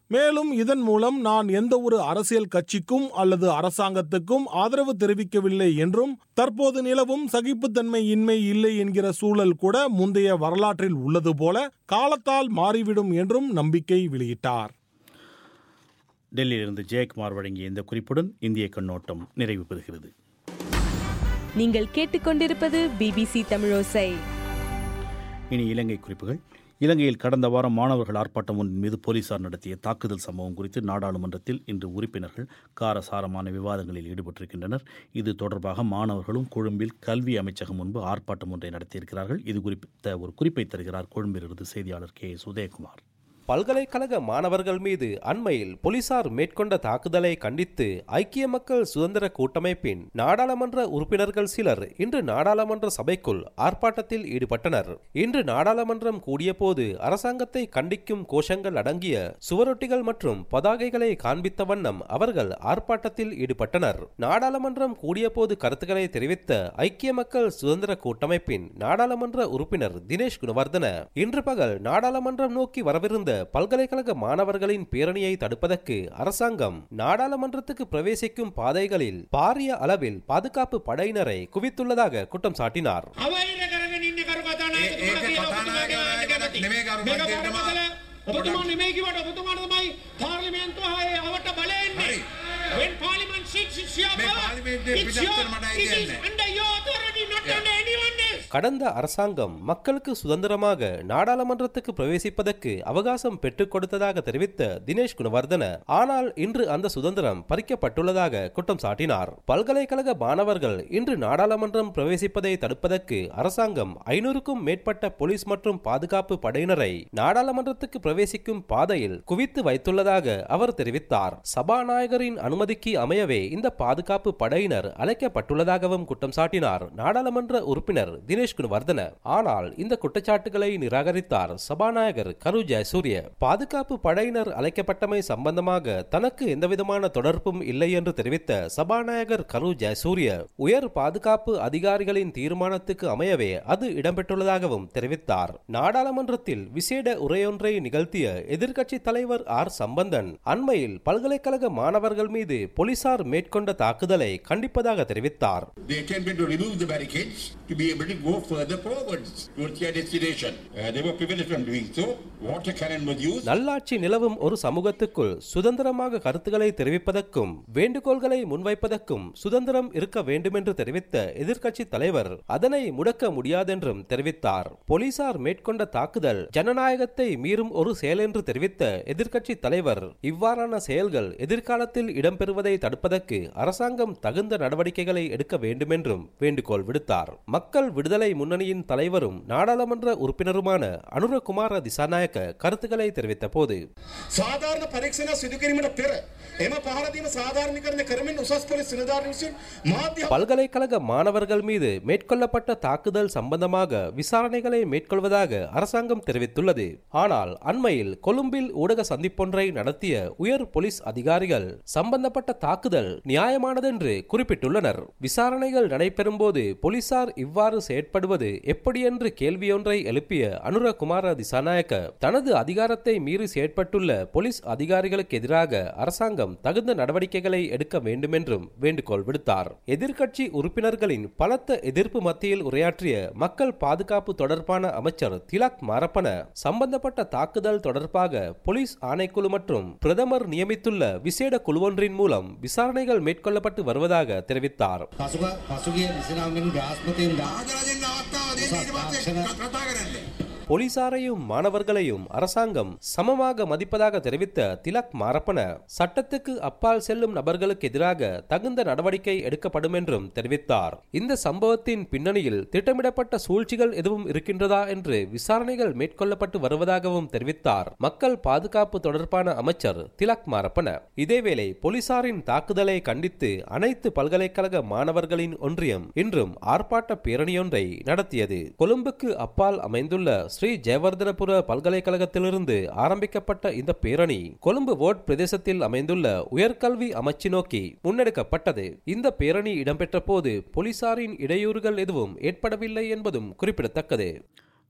மேலும் இதன் மூலம் நான் எந்த ஒரு அரசியல் கட்சிக்கும் அல்லது அரசாங்கத்துக்கும் ஆதரவு தெரிவிக்கவில்லை என்றும் தற்போது நிலவும் சகிப்புத்தன்மை இன்மை இல்லை என்கிற சூழல் கூட முந்தைய வரலாற்றில் உள்ளது போல காலத்தால் மாறிவிடும் என்றும் நம்பிக்கை வெளியிட்டார் டெல்லியிலிருந்து ஜெயக்குமார் வழங்கிய இந்த குறிப்புடன் இந்திய கண்ணோட்டம் நிறைவு பெறுகிறது நீங்கள் கேட்டுக்கொண்டிருப்பது பிபிசி தமிழோசை இனி இலங்கை குறிப்புகள் இலங்கையில் கடந்த வாரம் மாணவர்கள் ஆர்ப்பாட்டம் ஒன்றின் மீது போலீசார் நடத்திய தாக்குதல் சம்பவம் குறித்து நாடாளுமன்றத்தில் இன்று உறுப்பினர்கள் காரசாரமான விவாதங்களில் ஈடுபட்டிருக்கின்றனர் இது தொடர்பாக மாணவர்களும் கொழும்பில் கல்வி அமைச்சகம் முன்பு ஆர்ப்பாட்டம் ஒன்றை நடத்தியிருக்கிறார்கள் இது குறித்த ஒரு குறிப்பை தருகிறார் கொழும்பிலிருந்து செய்தியாளர் கே எஸ் உதயகுமார் பல்கலைக்கழக மாணவர்கள் மீது அண்மையில் போலீசார் மேற்கொண்ட தாக்குதலை கண்டித்து ஐக்கிய மக்கள் சுதந்திர கூட்டமைப்பின் நாடாளுமன்ற உறுப்பினர்கள் சிலர் இன்று நாடாளுமன்ற சபைக்குள் ஆர்ப்பாட்டத்தில் ஈடுபட்டனர் இன்று நாடாளுமன்றம் கூடியபோது அரசாங்கத்தை கண்டிக்கும் கோஷங்கள் அடங்கிய சுவரொட்டிகள் மற்றும் பதாகைகளை காண்பித்த வண்ணம் அவர்கள் ஆர்ப்பாட்டத்தில் ஈடுபட்டனர் நாடாளுமன்றம் கூடியபோது கருத்துக்களை தெரிவித்த ஐக்கிய மக்கள் சுதந்திர கூட்டமைப்பின் நாடாளுமன்ற உறுப்பினர் தினேஷ் குணவர்தன இன்று பகல் நாடாளுமன்றம் நோக்கி வரவிருந்த பல்கலைக்கழக மாணவர்களின் பேரணியை தடுப்பதற்கு அரசாங்கம் நாடாளுமன்றத்துக்கு பிரவேசிக்கும் பாதைகளில் பாரிய அளவில் பாதுகாப்பு படையினரை குவித்துள்ளதாக குற்றம் சாட்டினார் අවයිර කරගෙන ඉන්න කරු කතානායකතුමා කියලා ඔබතුමාගේ ආයතනයක් ගැන මේක පාරමතල ඔබතුමා නෙමෙයි කිව්වට ඔබතුමාට තමයි පාර්ලිමේන්තුව හයේ අවට බලය එන්නේ. When parliament sits, it's your power. It's your, it is under your authority, not under anyone else. கடந்த அரசாங்கம் மக்களுக்கு சுதந்திரமாக நாடாளுமன்றத்துக்கு பிரவேசிப்பதற்கு அவகாசம் பெற்றுக் கொடுத்ததாக தெரிவித்த தினேஷ் குணவர்தன ஆனால் இன்று அந்த சுதந்திரம் பறிக்கப்பட்டுள்ளதாக குற்றம் சாட்டினார் பல்கலைக்கழக மாணவர்கள் இன்று நாடாளுமன்றம் பிரவேசிப்பதை தடுப்பதற்கு அரசாங்கம் ஐநூறுக்கும் மேற்பட்ட போலீஸ் மற்றும் பாதுகாப்பு படையினரை நாடாளுமன்றத்துக்கு பிரவேசிக்கும் பாதையில் குவித்து வைத்துள்ளதாக அவர் தெரிவித்தார் சபாநாயகரின் அனுமதிக்கு அமையவே இந்த பாதுகாப்பு படையினர் அழைக்கப்பட்டுள்ளதாகவும் குற்றம் சாட்டினார் நாடாளுமன்ற உறுப்பினர் தினேஷ் குணவர்தன ஆனால் இந்த குற்றச்சாட்டுகளை நிராகரித்தார் சபாநாயகர் கரு ஜெயசூரிய பாதுகாப்பு படையினர் அழைக்கப்பட்டமை சம்பந்தமாக தனக்கு எந்தவிதமான தொடர்பும் இல்லை என்று தெரிவித்த சபாநாயகர் கரு ஜெயசூரிய உயர் பாதுகாப்பு அதிகாரிகளின் தீர்மானத்துக்கு அமையவே அது இடம்பெற்றுள்ளதாகவும் தெரிவித்தார் நாடாளுமன்றத்தில் விசேட உரையொன்றை நிகழ்த்திய எதிர்க்கட்சி தலைவர் ஆர் சம்பந்தன் அண்மையில் பல்கலைக்கழக மாணவர்கள் மீது போலீசார் மேற்கொண்ட தாக்குதலை கண்டிப்பதாக தெரிவித்தார் They attempted to remove the barricades to be able to go further forwards towards their destination. Uh, they were prevented from doing so. Water cannon was used. நல்லாட்சி நிலவும் ஒரு சமூகத்துக்குள் சுதந்திரமாக கருத்துக்களை தெரிவிப்பதற்கும் வேண்டுகோள்களை முன்வைப்பதற்கும் சுதந்திரம் இருக்க வேண்டுமென்று தெரிவித்த எதிர்க்கட்சி தலைவர் அதனை முடக்க முடியாதென்றும் தெரிவித்தார் போலீசார் மேற்கொண்ட தாக்குதல் ஜனநாயகத்தை மீறும் ஒரு செயல் என்று தெரிவித்த எதிர்க்கட்சி தலைவர் இவ்வாறான செயல்கள் எதிர்காலத்தில் இடம்பெறுவதை தடுப்பதற்கு அரசாங்கம் தகுந்த நடவடிக்கைகளை எடுக்க வேண்டுமென்றும் வேண்டுகோள் விடுத்தார் மக்கள் விடுதலை முன்னணியின் தலைவரும் நாடாளுமன்ற உறுப்பினருமான அனுரகுமார திசாநாயக்க கருத்துக்களை தெரிவித்த போது සාධාරණ පරීක්ෂණ සිදු කිරීමට පෙර එම පහර දීම සාධාරණීකරණය කරමින් උසස් පොලිස් නිලධාරීන් විසින් මාධ්‍ය பல்கலைக்கழக மாணவர்கள் மீது மேற்கொள்ளப்பட்ட தாக்குதல் சம்பந்தமாக விசாரணைகளை மேற்கொள்வதாக அரசாங்கம் தெரிவித்துள்ளது ஆனால் அண்மையில் கொழும்பில் ஊடக சந்திப்பொன்றை நடத்திய உயர் போலீஸ் அதிகாரிகள் சம்பந்தப்பட்ட தாக்குதல் நியாயமானதென்று குறிப்பிட்டுள்ளனர் விசாரணைகள் நடைபெறும் போது போலீசார் இவ்வாறு செயற்படுவது எப்படியென்று கேள்வியொன்றை எழுப்பிய அனுரகுமார திசாநாயக்க தனது அதிகாரத்தை மீறி செயற்பட்டுள்ள போலீஸ் அதிகாரிகளுக்கு எதிராக அரசாங்கம் தகுந்த நடவடிக்கைகளை எடுக்க வேண்டுமென்றும் வேண்டுகோள் விடுத்தார் எதிர்க்கட்சி உறுப்பினர்களின் பலத்த எதிர்ப்பு மத்தியில் உரையாற்றிய மக்கள் பாதுகாப்பு தொடர்பான அமைச்சர் திலக் மாரப்பன சம்பந்தப்பட்ட தாக்குதல் தொடர்பாக போலீஸ் ஆணைக்குழு மற்றும் பிரதமர் நியமித்துள்ள விசேட குழுவொன்றின் மூலம் விசாரணைகள் மேற்கொள்ளப்பட்டு வருவதாக தெரிவித்தார் පසුග පසුගිය විසිනාමින් ග්‍රාස්පතයෙන් කතා කරන්න. போலீசாரையும் மாணவர்களையும் அரசாங்கம் சமமாக மதிப்பதாக தெரிவித்த திலக் மாரப்பன சட்டத்துக்கு அப்பால் செல்லும் நபர்களுக்கு எதிராக தகுந்த நடவடிக்கை எடுக்கப்படும் என்றும் தெரிவித்தார் இந்த சம்பவத்தின் பின்னணியில் திட்டமிடப்பட்ட சூழ்ச்சிகள் எதுவும் இருக்கின்றதா என்று விசாரணைகள் மேற்கொள்ளப்பட்டு வருவதாகவும் தெரிவித்தார் மக்கள் பாதுகாப்பு தொடர்பான அமைச்சர் திலக் மாரப்பன இதேவேளை போலீசாரின் தாக்குதலை கண்டித்து அனைத்து பல்கலைக்கழக மாணவர்களின் ஒன்றியம் இன்றும் ஆர்ப்பாட்ட பேரணியொன்றை நடத்தியது கொழும்புக்கு அப்பால் அமைந்துள்ள ஸ்ரீ ஜெயவர்தனபுர பல்கலைக்கழகத்திலிருந்து ஆரம்பிக்கப்பட்ட இந்த பேரணி கொழும்பு வோட் பிரதேசத்தில் அமைந்துள்ள உயர்கல்வி அமைச்சு நோக்கி முன்னெடுக்கப்பட்டது இந்த பேரணி இடம்பெற்ற போது போலீசாரின் இடையூறுகள் எதுவும் ஏற்படவில்லை என்பதும் குறிப்பிடத்தக்கது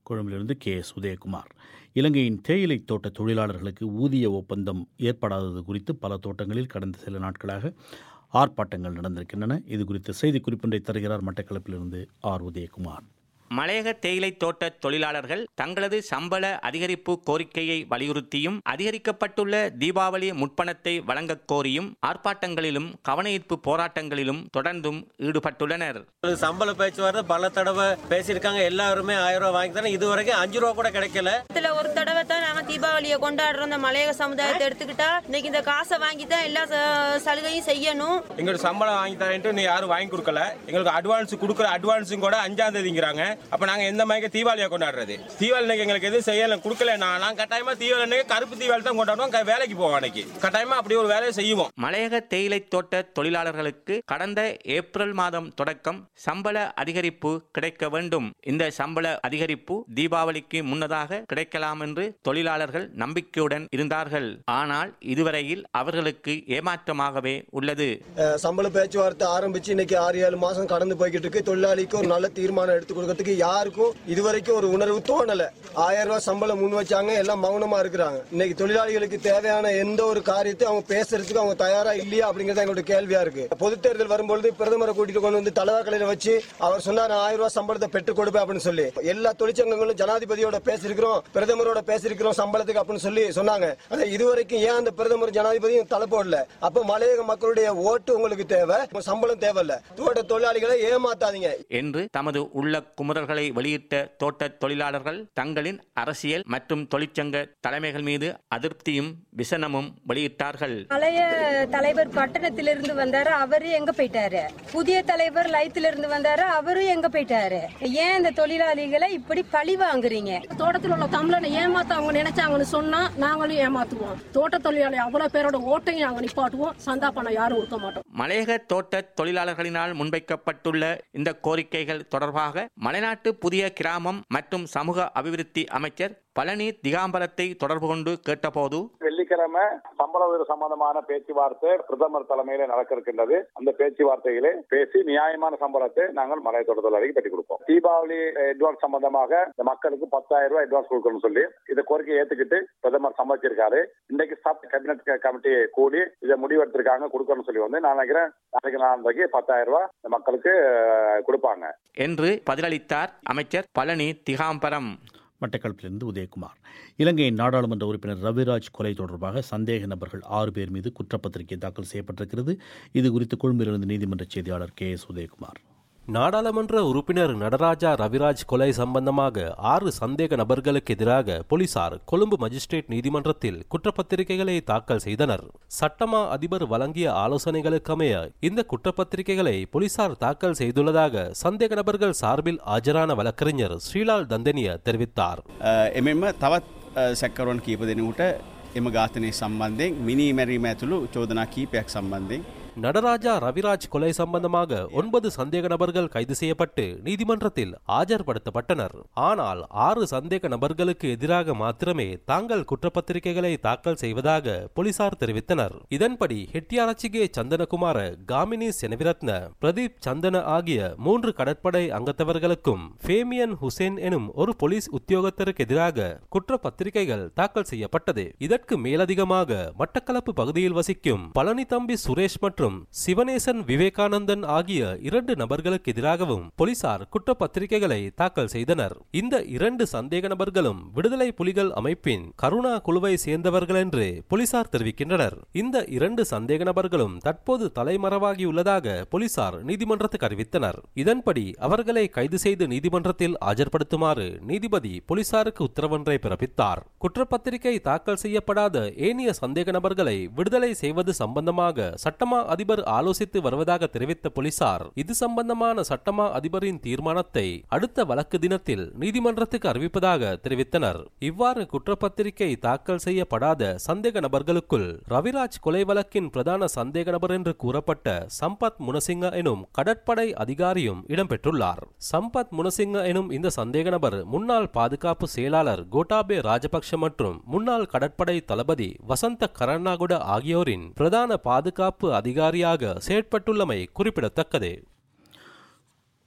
கொழும்பிலிருந்து கே எஸ் உதயகுமார் இலங்கையின் தேயிலை தோட்ட தொழிலாளர்களுக்கு ஊதிய ஒப்பந்தம் ஏற்படாதது குறித்து பல தோட்டங்களில் கடந்த சில நாட்களாக ஆர்ப்பாட்டங்கள் நடந்திருக்கின்றன இது குறித்த செய்திக்குறிப்பொன்றை தருகிறார் மட்டக்களப்பிலிருந்து ஆர் உதயகுமார் மலையக தேயிலை தோட்ட தொழிலாளர்கள் தங்களது சம்பள அதிகரிப்பு கோரிக்கையை வலியுறுத்தியும் அதிகரிக்கப்பட்டுள்ள தீபாவளி முற்பணத்தை வழங்கக் கோரியும் ஆர்ப்பாட்டங்களிலும் கவனஈர்ப்பு போராட்டங்களிலும் தொடர்ந்தும் ஈடுபட்டுள்ளனர் சம்பள பேச்சுவார்த்தை பல தடவை பேசியிருக்காங்க எல்லாருமே ஆயிரம் ரூபாய் வாங்கி தானே இது வரைக்கும் அஞ்சு ரூபா கூட கிடைக்கல இதுல ஒரு தடவை தான் நாங்க தீபாவளியை கொண்டாடுறோம் இந்த மலையக சமுதாயத்தை எடுத்துக்கிட்டா இன்னைக்கு இந்த காசை வாங்கி தான் எல்லா ச- சலுகையும் செய்யணும் எங்களுக்கு சம்பளம் வாங்கி தரேன்ட்டு நீ யாரும் வாங்கி கொடுக்கல எங்களுக்கு அட்வான்ஸ் கொடுக்குற அட்வான்ஸும் கூட அஞ்சாம் தேதிங்கிறாங்க அப்ப நாங்க எந்த மாதிரி தீபாவளியை கொண்டாடுறது தீபாவளி அன்னைக்கு எங்களுக்கு எதுவும் செய்யல கொடுக்கல நான் நான் கட்டாயமா தீபாவளி அன்னைக்கு கருப்பு தீபாவளி தான் கொண்டாடுவோம் க- வேலைக்கு போவோம் அன்னைக்கு கட்டாயமா அப்படி ஒரு வேலையை செய்வோம் மலையக தேயிலை தோட்ட தொழிலாளர்களுக்கு கடந்த ஏப்ரல் மாதம் தொடக்கம் சம்பள அதிகரிப்பு கிடைக்க வேண்டும் இந்த சம்பள அதிகரிப்பு தீபாவளிக்கு முன்னதாக கிடைக்கலாம் என்று தொழிலாளர்கள் நம்பிக்கையுடன் இருந்தார்கள் ஆனால் இதுவரையில் அவர்களுக்கு ஏமாற்றமாகவே உள்ளது அஹ் சம்பள பேச்சுவார்த்தை ஆரம்பிச்சு இன்னைக்கு ஆறு ஏழு மாசம் கடந்து போய்கிட்டு இருக்கு தொழிலாளிக்கு ஒரு நல்ல தீர்மானம் எடுத்து கொடுக்கறதுக்கு யாருக்கும் இதுவரைக்கும் ஒரு உணர்வு தோணல ஆயிரம் ரூபாய் சம்பளம் முன் வச்சாங்க எல்லாம் மௌனமா இருக்கிறாங்க இன்னைக்கு தொழிலாளிகளுக்கு தேவையான எந்த ஒரு காரியத்தையும் அவங்க பேசுறதுக்கு அவங்க தயாரா இல்லையா அப்படிங்கறது எங்களோட கேள்வியா இருக்கு பொது தேர்தல் வரும்பொழுது பிரதமரை கூட்டிட்டு கொண்டு வந்து தலைவாக்கலையில வச்சு அவர் சொன்னார் நான் ஆயிரம் ரூபாய் சம்பளத்தை பெற்றுக் கொடுப்பேன் அப்படின்னு சொல்லி எல்லா தொழிற்சங்கங்களும் ஜனாதிபதியோட பேசியிருக்கிறோம் பிரதமரோட பேசியிருக்கிறோம் சம்பளத்துக்கு அப்படின்னு சொல்லி சொன்னாங்க ஆனா இதுவரைக்கும் ஏன் அந்த பிரதமர் ஜனாதிபதியும் தலை போடல அப்ப மலையக மக்களுடைய ஓட்டு உங்களுக்கு தேவை உங்க சம்பளம் தேவையில்ல தோட்ட தொழிலாளிகளை ஏமாத்தாதீங்க என்று தமது உள்ள குமுறல்களை வெளியிட்ட தோட்ட தொழிலாளர்கள் தங்களின் அரசியல் மற்றும் தொழிற்சங்க தலைமைகள் மீது அதிருப்தியும் விசனமும் வெளியிட்டார்கள் பழைய தலைவர் பட்டணத்திலிருந்து வந்தாரு அவரு எங்க போயிட்டாரு புதிய தலைவர் லைத்துல இருந்து வந்தாரு அவரு எங்க போயிட்டாரு ஏன் இந்த தொழிலாளிகளை இப்படி பழி வாங்குறீங்க தோட்டத்தில் உள்ள தமிழனை ஏமாத்த அவங்க நினைச்சாங்கன்னு சொன்னா நாங்களும் ஏமாத்துவோம் தோட்ட தொழிலாளி அவ்வளவு பேரோட ஓட்டையும் நாங்க நிப்பாட்டுவோம் சந்தா பணம் யாரும் கொடுக்க மாட்டோம் மலையக தோட்ட தொழிலாளர்களினால் முன்வைக்கப்பட்டுள்ள இந்த கோரிக்கைகள் தொடர்பாக மலைநாட்டு புதிய கிராமம் மற்றும் சமூக அபிவிருத்தி அமைச்சர் பழனி திகாம்பரத்தை தொடர்பு கொண்டு கேட்டபோது வெள்ளிக்கிழமை சம்பள உயர்வு சம்பந்தமான பேச்சுவார்த்தை பிரதமர் தலைமையில நடக்க இருக்கின்றது அந்த பேச்சுவார்த்தையிலே பேசி நியாயமான சம்பளத்தை நாங்கள் மலை தொழிலாளிக்கு பெற்றுக் கொடுப்போம் தீபாவளி அட்வான்ஸ் சம்பந்தமாக இந்த மக்களுக்கு பத்தாயிரம் ரூபாய் அட்வான்ஸ் கொடுக்கணும்னு சொல்லி இந்த கோரிக்கையை ஏத்துக்கிட்டு பிரதமர் சம்மதிச்சிருக்காரு இன்னைக்கு சப் கேபினட் கமிட்டி கூடி இதை முடிவெடுத்திருக்காங்க கொடுக்கணும்னு சொல்லி வந்து நான் நினைக்கிறேன் நாளைக்கு நாளைக்கு பத்தாயிரம் ரூபாய் இந்த மக்களுக்கு அஹ், கொடுப்பாங்க என்று பதிலளித்தார் அமைச்சர் பழனி திகாம்பரம் மட்டக்களப்பிலிருந்து உதயகுமார் இலங்கையின் நாடாளுமன்ற உறுப்பினர் ரவிராஜ் கொலை தொடர்பாக சந்தேக நபர்கள் ஆறு பேர் மீது குற்றப்பத்திரிகை தாக்கல் செய்யப்பட்டிருக்கிறது இது குறித்து கொழும்பிலிருந்து நீதிமன்ற செய்தியாளர் கே எஸ் உதயகுமார் நாடாளுமன்ற உறுப்பினர் நடராஜா ரவிராஜ் கொலை சம்பந்தமாக ஆறு சந்தேக நபர்களுக்கு எதிராக போலீசார் கொழும்பு மஜிஸ்ட்ரேட் நீதிமன்றத்தில் குற்றப்பத்திரிகைகளை தாக்கல் செய்தனர் சட்டமா அதிபர் வழங்கிய ஆலோசனைகளுக்கமைய இந்த குற்றப்பத்திரிகைகளை போலீசார் தாக்கல் செய்துள்ளதாக சந்தேக நபர்கள் சார்பில் ஆஜரான வழக்கறிஞர் ஸ்ரீலால் தந்தனிய தெரிவித்தார் එමෙන්ම තවත් සැක්කරුවන් කීප දෙනෙකුට එම ඝාතනය සම්බන්ධයෙන් මිනී මැරීම ඇතුළු චෝදනා කීපයක් සම්බන්ධයෙන් நடராஜா ரவிராஜ் கொலை சம்பந்தமாக ஒன்பது சந்தேக நபர்கள் கைது செய்யப்பட்டு நீதிமன்றத்தில் ஆஜர்படுத்தப்பட்டனர் ஆனால் ஆறு சந்தேக நபர்களுக்கு எதிராக மாத்திரமே தாங்கள் குற்றப்பத்திரிகைகளை தாக்கல் செய்வதாக போலீசார் தெரிவித்தனர் இதன்படி ஹெட்டியாரச்சிகே சந்தனகுமார காமினி செனவிரத்ன பிரதீப் சந்தன ஆகிய மூன்று கடற்படை அங்கத்தவர்களுக்கும் ஃபேமியன் ஹுசேன் எனும் ஒரு போலீஸ் உத்தியோகத்தருக்கு எதிராக குற்றப்பத்திரிகைகள் தாக்கல் செய்யப்பட்டது இதற்கு மேலதிகமாக மட்டக்களப்பு பகுதியில் வசிக்கும் பழனி தம்பி சுரேஷ் மற்றும் சிவனேசன் விவேகானந்தன் ஆகிய இரண்டு நபர்களுக்கு எதிராகவும் போலீசார் குற்றப்பத்திரிகைகளை தாக்கல் செய்தனர் இந்த இரண்டு சந்தேக நபர்களும் விடுதலை புலிகள் அமைப்பின் கருணா குழுவை சேர்ந்தவர்கள் என்று போலீசார் தெரிவிக்கின்றனர் இந்த இரண்டு சந்தேக நபர்களும் தற்போது தலைமறைவாகியுள்ளதாக போலீசார் நீதிமன்றத்துக்கு அறிவித்தனர் இதன்படி அவர்களை கைது செய்து நீதிமன்றத்தில் ஆஜர்படுத்துமாறு நீதிபதி போலீசாருக்கு உத்தரவொன்றை பிறப்பித்தார் குற்றப்பத்திரிகை தாக்கல் செய்யப்படாத ஏனைய சந்தேக நபர்களை விடுதலை செய்வது சம்பந்தமாக சட்டமா அதிபர் ஆலோசித்து வருவதாக தெரிவித்த போலீசார் இது சம்பந்தமான சட்டமா அதிபரின் தீர்மானத்தை அடுத்த வழக்கு தினத்தில் நீதிமன்றத்துக்கு அறிவிப்பதாக தெரிவித்தனர் இவ்வாறு குற்றப்பத்திரிகை தாக்கல் செய்யப்படாத சந்தேக நபர்களுக்குள் ரவிராஜ் கொலை வழக்கின் பிரதான சந்தேக நபர் என்று கூறப்பட்ட சம்பத் முனசிங்க எனும் கடற்படை அதிகாரியும் இடம்பெற்றுள்ளார் சம்பத் முனசிங்க எனும் இந்த சந்தேக நபர் முன்னாள் பாதுகாப்பு செயலாளர் கோட்டாபே ராஜபக்ஷ மற்றும் முன்னாள் கடற்படை தளபதி வசந்த கரண்ணாகுட ஆகியோரின் பிரதான பாதுகாப்பு அதிகாரியாக செயற்பட்டுள்ளமை குறிப்பிடத்தக்கது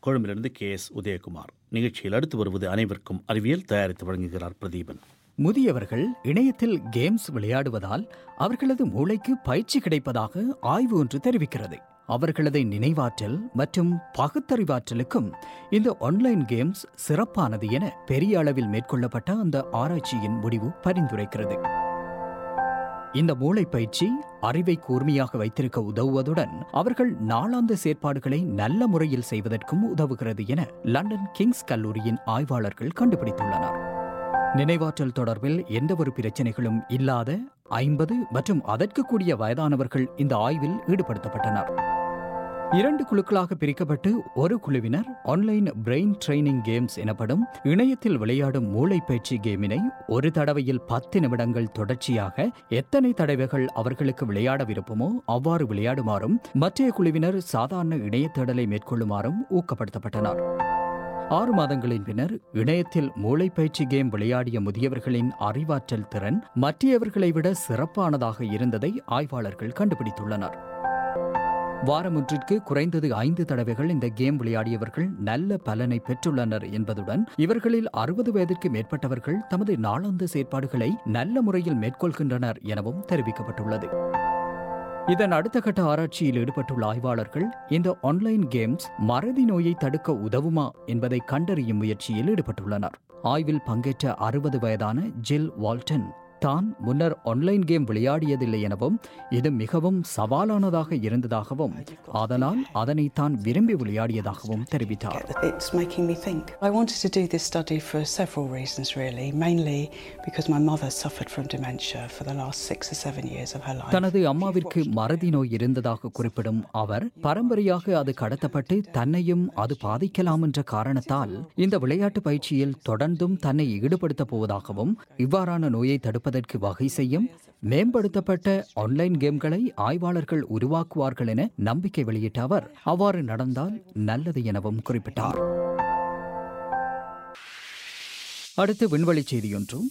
கொழும்பிலிருந்து கே எஸ் உதயகுமார் நிகழ்ச்சியில் அடுத்து வருவது அனைவருக்கும் அறிவியல் தயாரித்து வழங்குகிறார் பிரதீபன் முதியவர்கள் இணையத்தில் கேம்ஸ் விளையாடுவதால் அவர்களது மூளைக்கு பயிற்சி கிடைப்பதாக ஆய்வு ஒன்று தெரிவிக்கிறது அவர்களது நினைவாற்றல் மற்றும் பகுத்தறிவாற்றலுக்கும் இந்த ஆன்லைன் கேம்ஸ் சிறப்பானது என பெரிய அளவில் மேற்கொள்ளப்பட்ட அந்த ஆராய்ச்சியின் முடிவு பரிந்துரைக்கிறது இந்த மூளை பயிற்சி அறிவை கூர்மையாக வைத்திருக்க உதவுவதுடன் அவர்கள் நாளாந்த செயற்பாடுகளை நல்ல முறையில் செய்வதற்கும் உதவுகிறது என லண்டன் கிங்ஸ் கல்லூரியின் ஆய்வாளர்கள் கண்டுபிடித்துள்ளனர் நினைவாற்றல் தொடர்பில் எந்தவொரு பிரச்சனைகளும் இல்லாத ஐம்பது மற்றும் அதற்கு கூடிய வயதானவர்கள் இந்த ஆய்வில் ஈடுபடுத்தப்பட்டனர் இரண்டு குழுக்களாக பிரிக்கப்பட்டு ஒரு குழுவினர் ஆன்லைன் பிரெயின் ட்ரைனிங் கேம்ஸ் எனப்படும் இணையத்தில் விளையாடும் மூளை பயிற்சி கேமினை ஒரு தடவையில் பத்து நிமிடங்கள் தொடர்ச்சியாக எத்தனை தடவைகள் அவர்களுக்கு விளையாட விருப்பமோ அவ்வாறு விளையாடுமாறும் மற்றைய குழுவினர் சாதாரண இணைய தேடலை மேற்கொள்ளுமாறும் ஊக்கப்படுத்தப்பட்டனர் ஆறு மாதங்களின் பின்னர் இணையத்தில் மூளை பயிற்சி கேம் விளையாடிய முதியவர்களின் அறிவாற்றல் திறன் மற்றையவர்களை விட சிறப்பானதாக இருந்ததை ஆய்வாளர்கள் கண்டுபிடித்துள்ளனர் வாரமொன்றிற்கு குறைந்தது ஐந்து தடவைகள் இந்த கேம் விளையாடியவர்கள் நல்ல பலனை பெற்றுள்ளனர் என்பதுடன் இவர்களில் அறுபது வயதிற்கு மேற்பட்டவர்கள் தமது நாளாந்த செயற்பாடுகளை நல்ல முறையில் மேற்கொள்கின்றனர் எனவும் தெரிவிக்கப்பட்டுள்ளது இதன் அடுத்த கட்ட ஆராய்ச்சியில் ஈடுபட்டுள்ள ஆய்வாளர்கள் இந்த ஆன்லைன் கேம்ஸ் மறதி நோயை தடுக்க உதவுமா என்பதை கண்டறியும் முயற்சியில் ஈடுபட்டுள்ளனர் ஆய்வில் பங்கேற்ற அறுபது வயதான ஜில் வால்டன் தான் முன்னர் ஆன்லைன் கேம் விளையாடியதில்லை எனவும் இது மிகவும் சவாலானதாக இருந்ததாகவும் ஆதலால் அதனை தான் விரும்பி விளையாடியதாகவும் தெரிவித்தார் It's making me think. I wanted to do this study for several reasons, really. Mainly because my mother suffered from dementia for the last six or seven years of her life. தனது அம்மாவிற்கு மறதி நோய் இருந்ததாக குறிப்பிடும் அவர் பரம்பரையாக அது கடத்தப்பட்டு தன்னையும் அது பாதிக்கலாம் என்ற காரணத்தால் இந்த விளையாட்டு பயிற்சியில் தொடர்ந்தும் தன்னை ஈடுபடுத்தப் போவதாகவும் இவ்வாறான நோயை தடுப்பதற்கு வகை செய்யும் மேம்படுத்தப்பட்ட ஆன்லைன் கேம்களை ஆய்வாளர்கள் உருவாக்குவார்கள் என நம்பிக்கை வெளியிட்ட அவர் அவ்வாறு நடந்தால் நல்லது எனவும் குறிப்பிட்டார் அடுத்து விண்வெளி செய்தியொன்றும்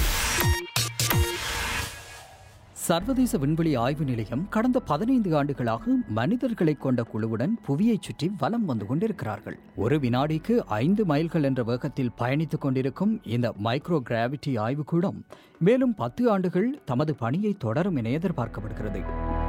சர்வதேச விண்வெளி ஆய்வு நிலையம் கடந்த பதினைந்து ஆண்டுகளாக மனிதர்களை கொண்ட குழுவுடன் புவியைச் சுற்றி வலம் வந்து கொண்டிருக்கிறார்கள் ஒரு வினாடிக்கு ஐந்து மைல்கள் என்ற வேகத்தில் பயணித்துக் கொண்டிருக்கும் இந்த மைக்ரோ கிராவிட்டி ஆய்வுக்கூடம் மேலும் பத்து ஆண்டுகள் தமது பணியை தொடரும் என எதிர்பார்க்கப்படுகிறது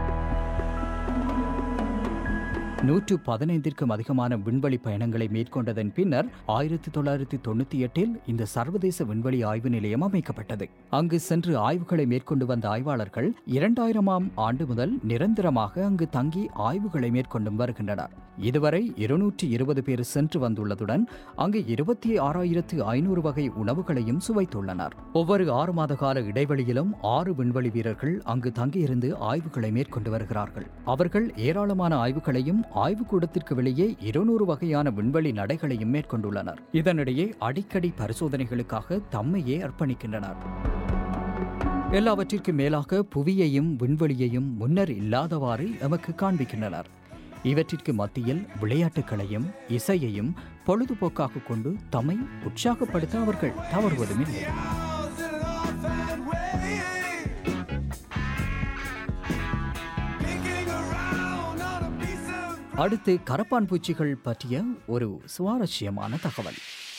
நூற்று பதினைந்திற்கும் அதிகமான விண்வெளி பயணங்களை மேற்கொண்டதன் பின்னர் ஆயிரத்தி தொள்ளாயிரத்தி தொண்ணூத்தி எட்டில் இந்த சர்வதேச விண்வெளி ஆய்வு நிலையம் அமைக்கப்பட்டது அங்கு சென்று ஆய்வுகளை மேற்கொண்டு வந்த ஆய்வாளர்கள் இரண்டாயிரமாம் ஆண்டு முதல் நிரந்தரமாக அங்கு தங்கி ஆய்வுகளை மேற்கொண்டும் வருகின்றனர் இதுவரை இருநூற்றி இருபது பேர் சென்று வந்துள்ளதுடன் அங்கு இருபத்தி ஆறாயிரத்து ஐநூறு வகை உணவுகளையும் சுவைத்துள்ளனர் ஒவ்வொரு ஆறு மாத கால இடைவெளியிலும் ஆறு விண்வெளி வீரர்கள் அங்கு தங்கியிருந்து ஆய்வுகளை மேற்கொண்டு வருகிறார்கள் அவர்கள் ஏராளமான ஆய்வுகளையும் ஆய்வுக்கூடத்திற்கு வெளியே இருநூறு வகையான விண்வெளி நடைகளையும் மேற்கொண்டுள்ளனர் இதனிடையே அடிக்கடி பரிசோதனைகளுக்காக தம்மையே அர்ப்பணிக்கின்றனர் எல்லாவற்றிற்கும் மேலாக புவியையும் விண்வெளியையும் முன்னர் இல்லாதவாறு எமக்கு காண்பிக்கின்றனர் இவற்றிற்கு மத்தியில் விளையாட்டுகளையும் இசையையும் பொழுதுபோக்காக கொண்டு தம்மை உற்சாகப்படுத்த அவர்கள் தவறுவதும் இல்லை அடுத்து கரப்பான் பூச்சிகள் பற்றிய ஒரு சுவாரஸ்யமான தகவல்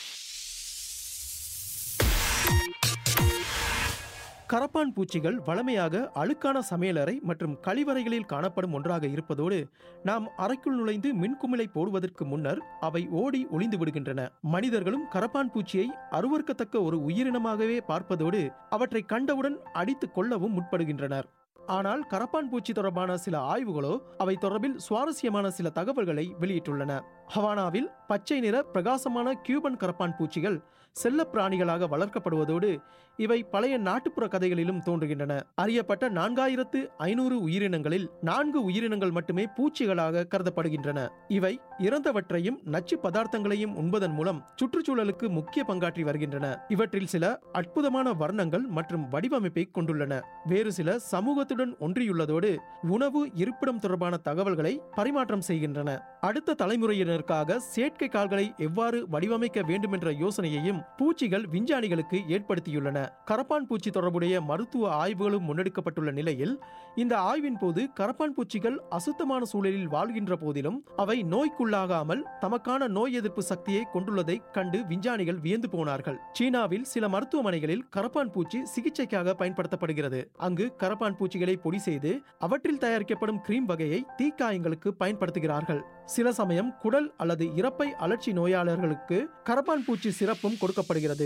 கரப்பான் பூச்சிகள் வழமையாக அழுக்கான சமையலறை மற்றும் கழிவறைகளில் காணப்படும் ஒன்றாக இருப்பதோடு நாம் அறைக்குள் நுழைந்து மின்குமிழை போடுவதற்கு முன்னர் அவை ஓடி ஒளிந்து விடுகின்றன மனிதர்களும் கரப்பான் பூச்சியை அருவறுக்கத்தக்க ஒரு உயிரினமாகவே பார்ப்பதோடு அவற்றை கண்டவுடன் அடித்துக் கொள்ளவும் முற்படுகின்றனர் ஆனால் கரப்பான் பூச்சி தொடர்பான சில ஆய்வுகளோ அவை தொடர்பில் சுவாரஸ்யமான சில தகவல்களை வெளியிட்டுள்ளன ஹவானாவில் பச்சை நிற பிரகாசமான கியூபன் கரப்பான் பூச்சிகள் செல்ல பிராணிகளாக வளர்க்கப்படுவதோடு இவை பழைய நாட்டுப்புற கதைகளிலும் தோன்றுகின்றன அறியப்பட்ட நான்காயிரத்து ஐநூறு உயிரினங்களில் நான்கு உயிரினங்கள் மட்டுமே பூச்சிகளாக கருதப்படுகின்றன இவை இறந்தவற்றையும் நச்சு பதார்த்தங்களையும் உண்பதன் மூலம் சுற்றுச்சூழலுக்கு முக்கிய பங்காற்றி வருகின்றன இவற்றில் சில அற்புதமான வர்ணங்கள் மற்றும் வடிவமைப்பை கொண்டுள்ளன வேறு சில சமூகத்துடன் ஒன்றியுள்ளதோடு உணவு இருப்பிடம் தொடர்பான தகவல்களை பரிமாற்றம் செய்கின்றன அடுத்த தலைமுறையினர் தொழில்துறையினருக்காக செயற்கை கால்களை எவ்வாறு வடிவமைக்க வேண்டும் என்ற யோசனையையும் பூச்சிகள் விஞ்ஞானிகளுக்கு ஏற்படுத்தியுள்ளன கரப்பான் பூச்சி தொடர்புடைய மருத்துவ ஆய்வுகளும் முன்னெடுக்கப்பட்டுள்ள நிலையில் இந்த ஆய்வின் போது கரப்பான் பூச்சிகள் அசுத்தமான சூழலில் வாழ்கின்ற போதிலும் அவை நோய்க்குள்ளாகாமல் தமக்கான நோய் எதிர்ப்பு சக்தியை கொண்டுள்ளதை கண்டு விஞ்ஞானிகள் வியந்து போனார்கள் சீனாவில் சில மருத்துவமனைகளில் கரப்பான் பூச்சி சிகிச்சைக்காக பயன்படுத்தப்படுகிறது அங்கு கரப்பான் பூச்சிகளை பொடி செய்து அவற்றில் தயாரிக்கப்படும் கிரீம் வகையை தீக்காயங்களுக்கு பயன்படுத்துகிறார்கள் சில சமயம் குடல் அல்லது இறப்பை அலர்ச்சி நோயாளர்களுக்கு கரப்பான் பூச்சி சிறப்பும் கொடுக்கப்படுகிறது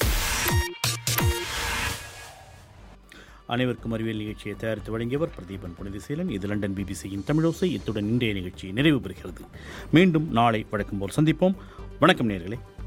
அனைவருக்கும் அறிவியல் நிகழ்ச்சியை தயாரித்து வழங்கியவர் பிரதீபன் புனிதசீலன் இது லண்டன் பிபிசியின் தமிழோசை இத்துடன் இன்றைய நிகழ்ச்சி நிறைவு பெறுகிறது மீண்டும் நாளை வழக்கம் போல் சந்திப்போம் வணக்கம் நேர்களே